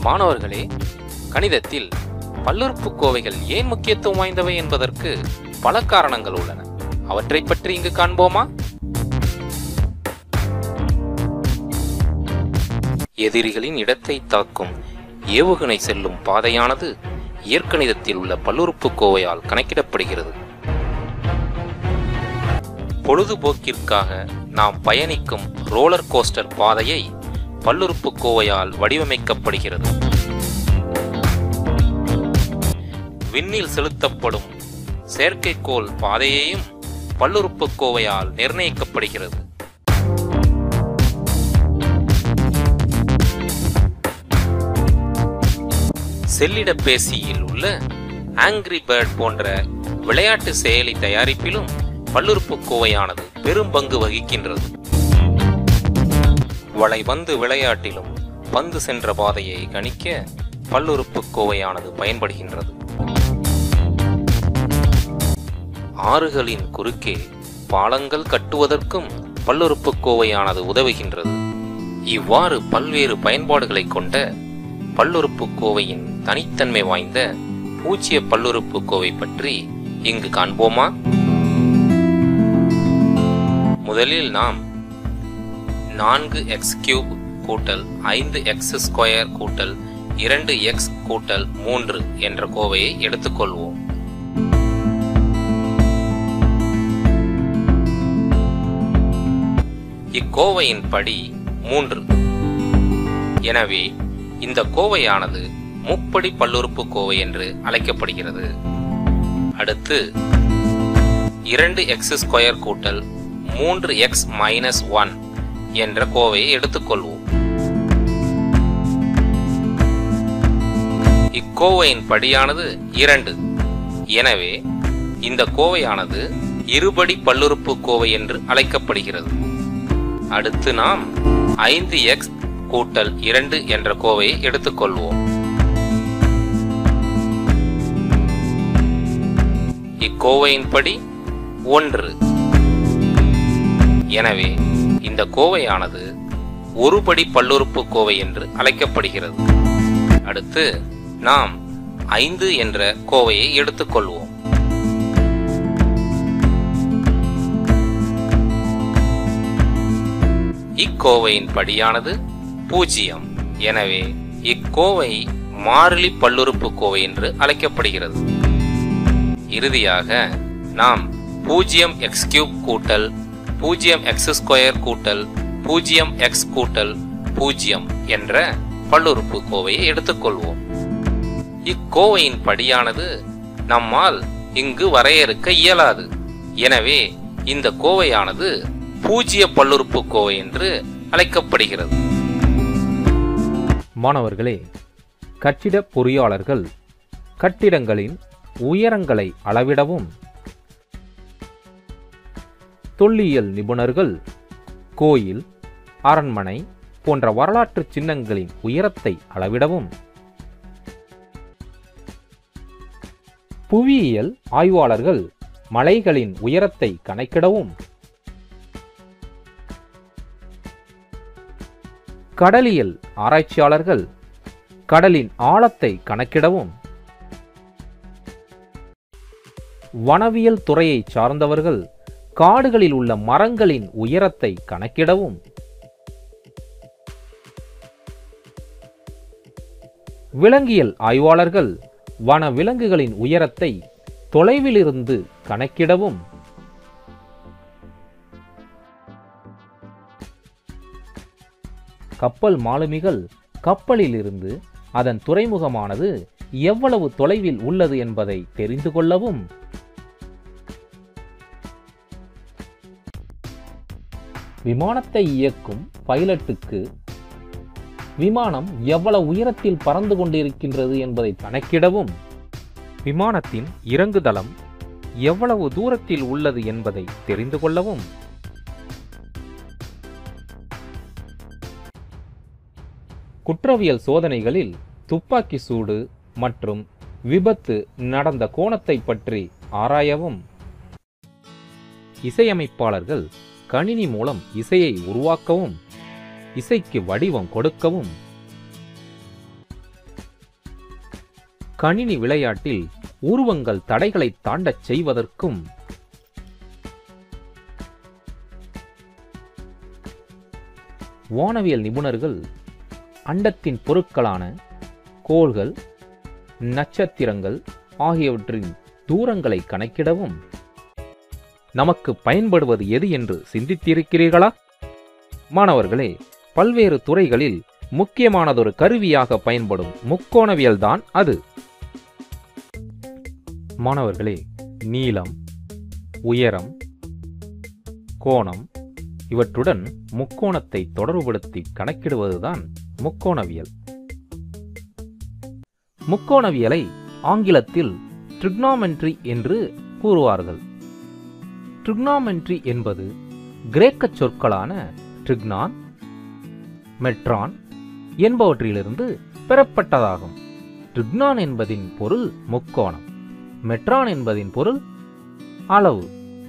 மாணவர்களே கணிதத்தில் பல்லுறுப்புக்கோவைகள் ஏன் முக்கியத்துவம் வாய்ந்தவை என்பதற்கு பல காரணங்கள் உள்ளன அவற்றைப் பற்றி இங்கு காண்போமா எதிரிகளின் இடத்தை தாக்கும் ஏவுகணை செல்லும் பாதையானது இயற்கணிதத்தில் உள்ள பல்லுறுப்புக்கோவையால் கணக்கிடப்படுகிறது பொழுதுபோக்கிற்காக நாம் பயணிக்கும் ரோலர் கோஸ்டர் பாதையை பல்லுறுப்புக்கோவையால் வடிவமைக்கப்படுகிறது விண்ணில் செலுத்தப்படும் செயற்கைக்கோள் பாதையையும் பல்லுறுப்புக்கோவையால் நிர்ணயிக்கப்படுகிறது செல்லிடப்பேசியில் உள்ள ஆங்கிரி பேர்ட் போன்ற விளையாட்டு செயலி தயாரிப்பிலும் பல்லுறுப்புக்கோவையானது பெரும் பங்கு வகிக்கின்றது வளைபந்து விளையாட்டிலும் பந்து சென்ற பாதையை கணிக்க பல்லுறுப்புக்கோவையானது பயன்படுகின்றது ஆறுகளின் குறுக்கே பாலங்கள் கட்டுவதற்கும் பல்லுறுப்புக்கோவையானது உதவுகின்றது இவ்வாறு பல்வேறு பயன்பாடுகளை கொண்ட பல்லுறுப்புக்கோவையின் தனித்தன்மை வாய்ந்த பூஜ்ய பல்லுறுப்புக்கோவை பற்றி இங்கு காண்போமா முதலில் நாம் நான்கு எக்ஸ் கியூப் கூட்டல் ஐந்து எக்ஸ் ஸ்கொயர் கூட்டல் இரண்டு எக்ஸ் கூட்டல் மூன்று என்ற கோவையை எடுத்துக்கொள்வோம் இக்கோவையின் படி மூன்று எனவே இந்த கோவையானது முப்படி பல்லுறுப்புக்கோவை என்று அழைக்கப்படுகிறது அடுத்து இரண்டு எக்ஸ் ஸ்கொயர் கூட்டல் மூன்று எக்ஸ் மைனஸ் ஒன் என்ற கோவையை எடுத்துக்கொள்வோம் இக்கோவையின் படியானது இரண்டு எனவே இந்த கோவையானது இருபடி பல்லுறுப்புக்கோவை என்று அழைக்கப்படுகிறது அடுத்து நாம் ஐந்து எக்ஸ் கூட்டல் இரண்டு என்ற கோவையை எடுத்துக்கொள்வோம் இக்கோவையின் படி ஒன்று எனவே இந்த கோவையானது ஒருபடி பல்லுறுப்புக்கோவை என்று அழைக்கப்படுகிறது அடுத்து நாம் ஐந்து என்ற கோவையை எடுத்துக்கொள்வோம் இக்கோவையின் படியானது பூஜ்ஜியம் எனவே இக்கோவை மாறிலி பல்லுறுப்புக்கோவை என்று அழைக்கப்படுகிறது இறுதியாக நாம் பூஜ்ஜியம் எக்ஸ் கியூப் கூட்டல் பூஜ்ஜியம் எக்ஸ் ஸ்கொயர் கூட்டல் பூஜ்ஜியம் எக்ஸ் கூட்டல் பூஜ்ஜியம் என்ற பல்லுறுப்புக்கோவையை எடுத்துக்கொள்வோம் இக்கோவையின் படியானது நம்மால் இங்கு வரையறுக்க இயலாது எனவே இந்த கோவையானது பூஜ்ய பல்லுறுப்புக்கோவை என்று அழைக்கப்படுகிறது மாணவர்களே கட்டிட பொறியாளர்கள் கட்டிடங்களின் உயரங்களை அளவிடவும் தொல்லியல் நிபுணர்கள் கோயில் அரண்மனை போன்ற வரலாற்று சின்னங்களின் உயரத்தை அளவிடவும் புவியியல் ஆய்வாளர்கள் மலைகளின் உயரத்தை கணக்கிடவும் கடலியல் ஆராய்ச்சியாளர்கள் கடலின் ஆழத்தை கணக்கிடவும் வனவியல் துறையைச் சார்ந்தவர்கள் காடுகளில் உள்ள மரங்களின் உயரத்தை கணக்கிடவும் விலங்கியல் ஆய்வாளர்கள் வன விலங்குகளின் உயரத்தை தொலைவிலிருந்து கணக்கிடவும் கப்பல் மாலுமிகள் கப்பலிலிருந்து அதன் துறைமுகமானது எவ்வளவு தொலைவில் உள்ளது என்பதை தெரிந்து கொள்ளவும் விமானத்தை இயக்கும் பைலட்டுக்கு விமானம் எவ்வளவு உயரத்தில் பறந்து கொண்டிருக்கின்றது என்பதை கணக்கிடவும் விமானத்தின் இறங்குதளம் எவ்வளவு தூரத்தில் உள்ளது என்பதை தெரிந்து கொள்ளவும் குற்றவியல் சோதனைகளில் துப்பாக்கி சூடு மற்றும் விபத்து நடந்த கோணத்தை பற்றி ஆராயவும் இசையமைப்பாளர்கள் கணினி மூலம் இசையை உருவாக்கவும் இசைக்கு வடிவம் கொடுக்கவும் கணினி விளையாட்டில் உருவங்கள் தடைகளை தாண்டச் செய்வதற்கும் வானவியல் நிபுணர்கள் அண்டத்தின் பொருட்களான கோள்கள் நட்சத்திரங்கள் ஆகியவற்றின் தூரங்களை கணக்கிடவும் நமக்கு பயன்படுவது எது என்று சிந்தித்திருக்கிறீர்களா மாணவர்களே பல்வேறு துறைகளில் முக்கியமானதொரு கருவியாக பயன்படும் முக்கோணவியல்தான் அது மாணவர்களே நீளம் உயரம் கோணம் இவற்றுடன் முக்கோணத்தை தொடர்புபடுத்தி கணக்கிடுவதுதான் முக்கோணவியல் முக்கோணவியலை ஆங்கிலத்தில் ட்ரிக்னாமெட்ரி என்று கூறுவார்கள் ட்ரிக்னாமெட்ரி என்பது கிரேக்க சொற்களான ட்ரிக்னான் மெட்ரான் என்பவற்றிலிருந்து பெறப்பட்டதாகும் ட்ரிக்னான் என்பதின் பொருள் முக்கோணம் மெட்ரான் என்பதின் பொருள் அளவு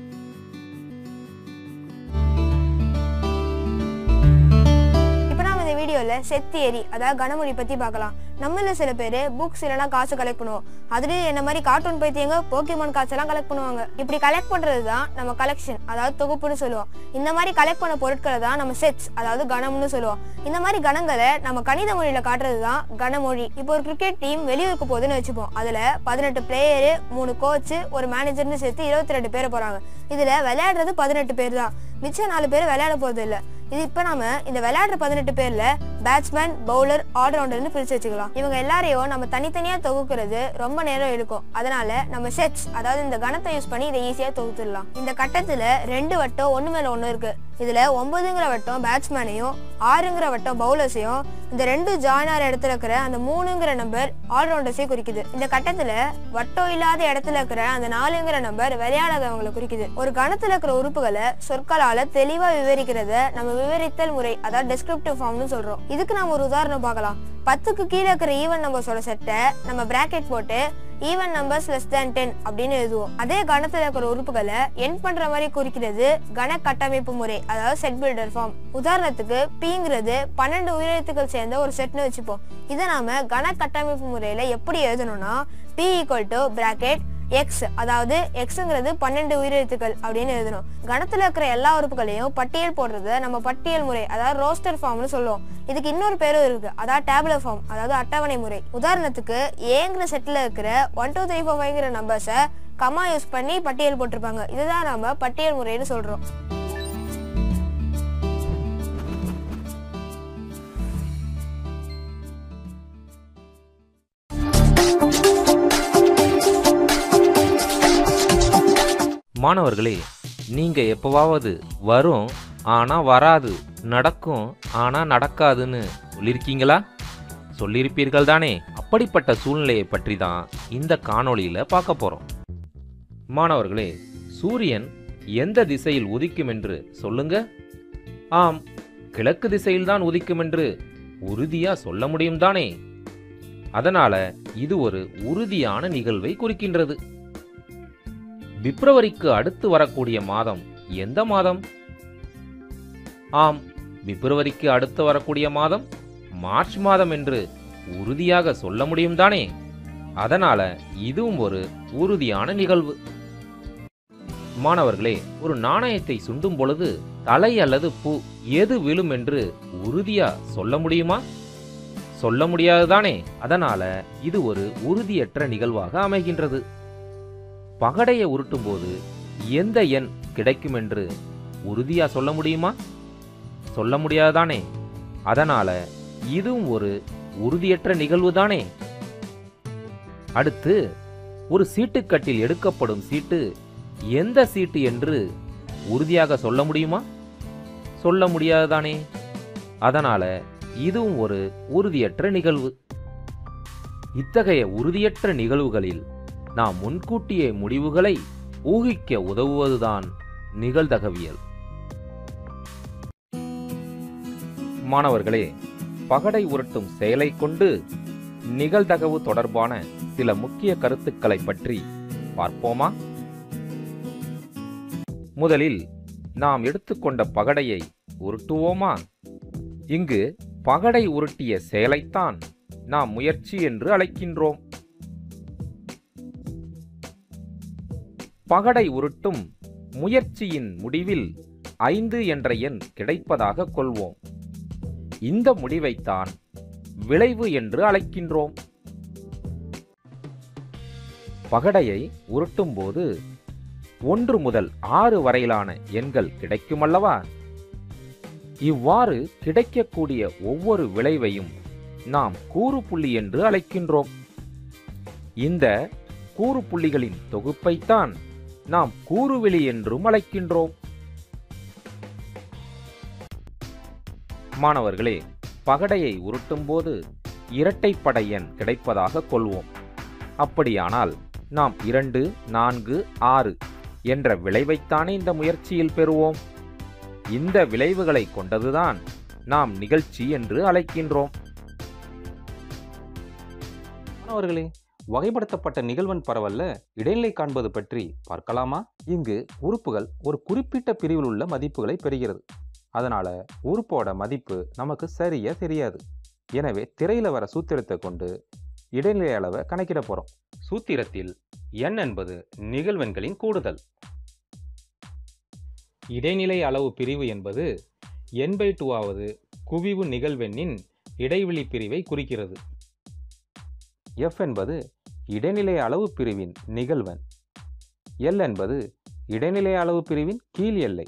இப்போ நாம இந்த வீடியோல செட் தியரி அதாவது கனமொழி பத்தி பார்க்கலாம் நம்மள சில பேர் புக்ஸ் இல்லைனா காசு கலெக்ட் பண்ணுவோம் அதுலயும் என்ன மாதிரி கார்ட்டூன் பைத்தியங்க போக்கிமான் காசு எல்லாம் கலெக்ட் பண்ணுவாங்க இப்படி கலெக்ட் பண்றது தான் நம்ம கலெக்ஷன் அதாவது தொகுப்புன்னு சொல்லுவோம் இந்த மாதிரி கலெக்ட் பண்ண பொருட்களை தான் நம்ம செட்ஸ் அதாவது கணம்னு சொல்லுவோம் இந்த மாதிரி கணங்களை நம்ம கணித மொழியில காட்டுறது தான் கனமொழி இப்போ ஒரு கிரிக்கெட் டீம் வெளியூருக்கு போகுதுன்னு வச்சுப்போம் அதுல பதினெட்டு பிளேயரு மூணு கோச் ஒரு மேனேஜர்னு சேர்த்து இருபத்தி ரெண்டு பேர் போறாங்க இதுல விளையாடுறது பதினெட்டு பேர் தான் மிச்சம் நாலு பேர் விளையாட போறது இல்ல இது இப்ப நாம இந்த விளையாடுற பதினெட்டு பேர்ல பேட்ஸ்மேன் பவுலர் ஆல்ரவுண்டர்னு பிரிச்சு வச்சுக்கலாம் இவங்க எல்லாரையும் நம்ம தனித்தனியா தொகுக்கிறது ரொம்ப நேரம் எடுக்கும் அதனால நம்ம செட்ஸ் அதாவது இந்த கணத்தை யூஸ் பண்ணி இதை ஈஸியா தொகுத்துடலாம் இந்த கட்டத்துல ரெண்டு வட்டம் ஒண்ணு மேல ஒண்ணு இருக்கு இதுல ஒன்பதுங்கிற வட்டம் பேட்ஸ்மேனையும் ஆறுங்கிற வட்டம் பவுலர்ஸையும் இந்த ரெண்டு ஜாயின் ஆகிற இடத்துல இருக்கிற அந்த மூணுங்கிற நம்பர் ஆல்ரவுண்டர்ஸையும் குறிக்குது இந்த கட்டத்துல வட்டம் இல்லாத இடத்துல இருக்கிற அந்த நாலுங்கிற நம்பர் விளையாடாதவங்களை குறிக்குது ஒரு கணத்துல இருக்கிற உறுப்புகளை சொற்களால தெளிவா விவரிக்கிறத நம்ம விவரித்தல் முறை அதாவது டெஸ்கிரிப்டிவ் ஃபார்ம்னு சொல்றோம் இதுக்கு நாம ஒரு உதாரணம் பார்க்கலாம் பத்துக்கு கீழே இருக்கிற ஈவன் நம்பர்ஸோட செட்டை நம்ம பிராக்கெட் போட்டு even numbers less than ten அப்படின்னு எழுதுவோம் அதே கணத்துல இருக்கிற உறுப்புகளை என் பண்ற மாதிரி குறிக்கிறது கண கட்டமைப்பு முறை அதாவது செட் பில்டர் ஃபார்ம் உதாரணத்துக்கு பிங்கிறது பன்னெண்டு உயிரெழுத்துக்கள் சேர்ந்த ஒரு செட்னு வச்சுப்போம் இதை நாம கண கட்டமைப்பு முறையில எப்படி எழுதணும்னா P equal to bracket X அதாவது எக்ஸுங்கிறது பன்னெண்டு உயிரெழுத்துக்கள் அப்படின்னு எழுதணும் கணத்துல இருக்கிற எல்லா உறுப்புகளையும் பட்டியல் போடுறத நம்ம பட்டியல் முறை அதாவது ரோஸ்டர் ஃபார்ம்னு சொல்லுவோம் இதுக்கு இன்னொரு பேரும் இருக்கு அதாவது டேபுலர் ஃபார்ம் அதாவது அட்டவணை முறை உதாரணத்துக்கு ஏங்கிற செட்ல இருக்கிற ஒன் டூ த்ரீ ஃபோர் ஃபைவ்ங்கிற நம்பர்ஸை கமா யூஸ் பண்ணி பட்டியல் போட்டிருப்பாங்க இதுதான் நம்ம பட்டியல் முறைன்னு சொல்றோம் மாணவர்களே நீங்க எப்பவாவது வரும் ஆனா வராது நடக்கும் ஆனா நடக்காதுன்னு சொல்லியிருக்கீங்களா சொல்லியிருப்பீர்கள் தானே அப்படிப்பட்ட சூழ்நிலையை பற்றி தான் இந்த காணொளியில பார்க்க போறோம் மாணவர்களே சூரியன் எந்த திசையில் உதிக்கும் என்று சொல்லுங்க ஆம் கிழக்கு திசையில்தான் உதிக்கும் என்று உறுதியா சொல்ல முடியும் தானே அதனால இது ஒரு உறுதியான நிகழ்வை குறிக்கின்றது பிப்ரவரிக்கு அடுத்து வரக்கூடிய மாதம் எந்த மாதம் ஆம் பிப்ரவரிக்கு அடுத்து வரக்கூடிய மாதம் மார்ச் மாதம் என்று உறுதியாக சொல்ல முடியும் தானே அதனால இதுவும் ஒரு உறுதியான நிகழ்வு மாணவர்களே ஒரு நாணயத்தை சுண்டும் பொழுது தலை அல்லது பூ எது விழும் என்று உறுதியா சொல்ல முடியுமா சொல்ல முடியாதுதானே அதனால இது ஒரு உறுதியற்ற நிகழ்வாக அமைகின்றது பகடையை உருட்டும் போது எந்த எண் கிடைக்கும் என்று உறுதியா சொல்ல முடியுமா சொல்ல முடியாதுதானே அதனால இதுவும் ஒரு உறுதியற்ற நிகழ்வு தானே அடுத்து ஒரு சீட்டுக்கட்டில் எடுக்கப்படும் சீட்டு எந்த சீட்டு என்று உறுதியாக சொல்ல முடியுமா சொல்ல முடியாதுதானே அதனால இதுவும் ஒரு உறுதியற்ற நிகழ்வு இத்தகைய உறுதியற்ற நிகழ்வுகளில் நாம் முன்கூட்டிய முடிவுகளை ஊகிக்க உதவுவதுதான் நிகழ்தகவியல் மாணவர்களே பகடை உருட்டும் செயலை கொண்டு நிகழ்தகவு தொடர்பான சில முக்கிய கருத்துக்களை பற்றி பார்ப்போமா முதலில் நாம் எடுத்துக்கொண்ட பகடையை உருட்டுவோமா இங்கு பகடை உருட்டிய செயலைத்தான் நாம் முயற்சி என்று அழைக்கின்றோம் பகடை உருட்டும் முயற்சியின் முடிவில் ஐந்து என்ற எண் கிடைப்பதாக கொள்வோம் இந்த முடிவைத்தான் விளைவு என்று அழைக்கின்றோம் பகடையை உருட்டும்போது ஒன்று முதல் ஆறு வரையிலான எண்கள் கிடைக்குமல்லவா இவ்வாறு கிடைக்கக்கூடிய ஒவ்வொரு விளைவையும் நாம் கூறு புள்ளி என்று அழைக்கின்றோம் இந்த கூறு புள்ளிகளின் தொகுப்பைத்தான் நாம் கூறுவெளி என்றும் அழைக்கின்றோம் மாணவர்களே பகடையை உருட்டும்போது இரட்டைப்படை எண் கிடைப்பதாக கொள்வோம் அப்படியானால் நாம் இரண்டு நான்கு ஆறு என்ற விளைவைத்தானே இந்த முயற்சியில் பெறுவோம் இந்த விளைவுகளை கொண்டதுதான் நாம் நிகழ்ச்சி என்று அழைக்கின்றோம் மாணவர்களே வகைப்படுத்தப்பட்ட நிகழ்வெண் பரவல்ல இடைநிலை காண்பது பற்றி பார்க்கலாமா இங்கு உறுப்புகள் ஒரு குறிப்பிட்ட பிரிவில் உள்ள மதிப்புகளை பெறுகிறது அதனால உறுப்போட மதிப்பு நமக்கு சரியா தெரியாது எனவே திரையில வர சூத்திரத்தை கொண்டு இடைநிலை அளவை கணக்கிட போறோம் சூத்திரத்தில் n என்பது நிகழ்வெண்களின் கூடுதல் இடைநிலை அளவு பிரிவு என்பது n பை டூவாவது குவிவு நிகழ்வெண்ணின் இடைவெளி பிரிவை குறிக்கிறது f என்பது இடைநிலை அளவு பிரிவின் நிகழ்வெண் L என்பது இடைநிலை அளவு பிரிவின் கீழ் எல்லை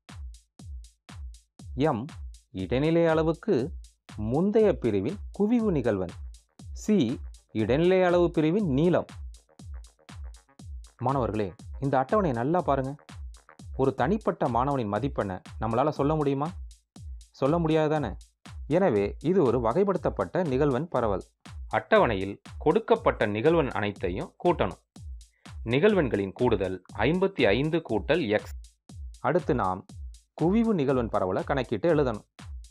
M இடைநிலை அளவுக்கு முந்தைய பிரிவின் குவிவு நிகழ்வெண் C இடைநிலை அளவு பிரிவின் நீளம் மாணவர்களே இந்த அட்டவணையை நல்லா பாருங்க ஒரு தனிப்பட்ட மாணவனின் மதிப்பெண்ணை நம்மளால சொல்ல முடியுமா சொல்ல முடியாதுதானே எனவே இது ஒரு வகைப்படுத்தப்பட்ட நிகழ்வெண் பரவல் அட்டவணையில் கொடுக்கப்பட்ட நிகழ்வெண் அனைத்தையும் கூட்டணும் நிகழ்வெண்களின் கூடுதல் ஐம்பத்தி ஐந்து கூட்டல் எக்ஸ் அடுத்து நாம் குவிவு நிகழ்வெண் பரவலை கணக்கிட்டு எழுதணும்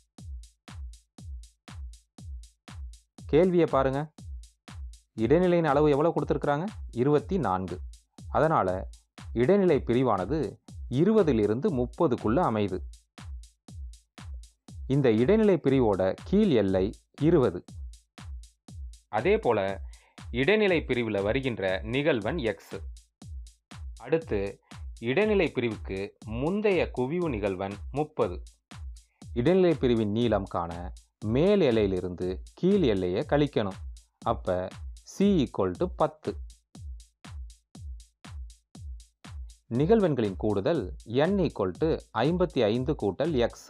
கேள்வியை பாருங்க இடைநிலையின் அளவு எவ்வளவு கொடுத்துருக்குறாங்க இருபத்தி நான்கு அதனால இடைநிலை பிரிவானது இருபதிலிருந்து முப்பதுக்குள்ள அமைது இந்த இடைநிலை பிரிவோட கீழ் எல்லை இருபது அதே போல இடைநிலை பிரிவில் வருகின்ற நிகழ்வெண் எக்ஸ் அடுத்து இடைநிலை பிரிவுக்கு முந்தைய குவிவு நிகழ்வெண் முப்பது இடைநிலை பிரிவின் நீளம் காண மேல் எல்லையிலிருந்து கீழ் எல்லையை கழிக்கணும் அப்ப சி ஈக்குவல் டு பத்து நிகழ்வெண்களின் கூடுதல் n ஈக்குவல் டு ஐம்பத்தி ஐந்து கூட்டல் எக்ஸ்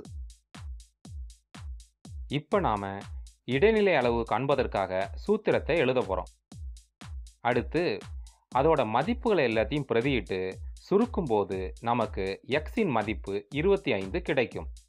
இப்போ நாம இடைநிலை அளவு காண்பதற்காக சூத்திரத்தை எழுத போகிறோம் அடுத்து அதோட மதிப்புகளை எல்லாத்தையும் பிரதியிட்டு சுருக்கும்போது நமக்கு எக்ஸின் மதிப்பு இருபத்தி ஐந்து கிடைக்கும்